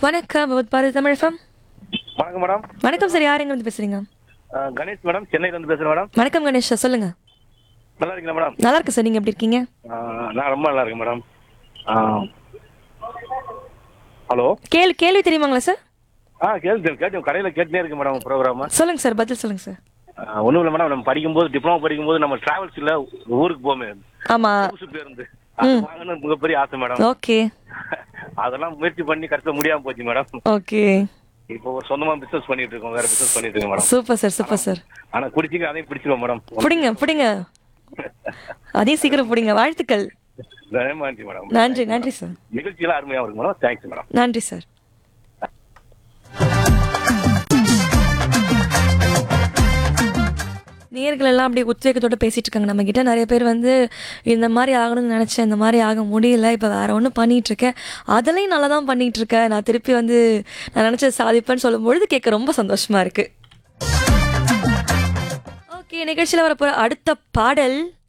வணக்கம் விபத் பாரதி தமிழ் FM. வணக்கம் madam வணக்கம் சார் யார் எங்க இருந்து பேசுறீங்க அஹ் கணேஷ் மேடம் சென்னையில இருந்து பேசுறேன் மேடம் வணக்கம் கணேஷ் சார் சொல்லுங்க நல்லா இருக்கீங்களா மேடம் நல்லா இருக்கு சார் நீங்க எப்படி இருக்கீங்க அஹ் நான் ரொம்ப நல்லா இருக்கேன் மேடம் அஹ் ஹலோ கேள்வி கேள்வி தெரியுமாங்களா சார் ஆ கேள்வி கேட்டு கடையில கேட்டுனே இருக்கு மேடம் ப்ரோக்ராம் சொல்லுங்க சார் பதில் சொல்லுங்க சார் ஒன்றும் இல்லை மேடம் நம்ம படிக்கும்போது டிப்ளமோ படிக்கும்போது நம்ம டிராவல்ஸ்ல ஊருக்கு போமே ஆமா புதுசு பேருந்து அது வாங்கணும் மிகப்பெரிய ஆசை மேடம் ஓகே அதெல்லாம் முயற்சி பண்ணி கடைசியில் முடியாம போச்சு மேடம் ஓகே இப்போ ஒரு சொந்தமா பிசினஸ் பண்ணிட்டு இருக்கோம் வேற பிசினஸ் பண்ணிட்டு இருக்கோம் madam super sir super sir ஆனா குடிச்சிங்க அதையும் பிடிச்சிருவோம் மேடம் பிடிங்க பிடிங்க அதையும் சீக்கிரம் பிடிங்க வாழ்த்துக்கள் நன்றி மேடம் நன்றி நன்றி சார் நிகழ்ச்சியெல்லாம் அருமையா இருக்கு மேடம் தேங்க்ஸ் மேடம் நன்றி சார் நேர்கள் எல்லாம் அப்படியே உத்வேகத்தோட பேசிட்டு இருக்காங்க நம்ம கிட்ட நிறைய பேர் வந்து இந்த மாதிரி ஆகணும்னு நினைச்சேன் இந்த மாதிரி ஆக முடியல இப்போ வேற ஒன்று பண்ணிட்டு இருக்கேன் அதெல்லாம் நல்லா தான் பண்ணிட்டு இருக்கேன் நான் திருப்பி வந்து நான் நினைச்சது சாதிப்பேன்னு சொல்லும்பொழுது கேட்க ரொம்ப சந்தோஷமா இருக்கு ஓகே நிகழ்ச்சியில் வரப்போற அடுத்த பாடல்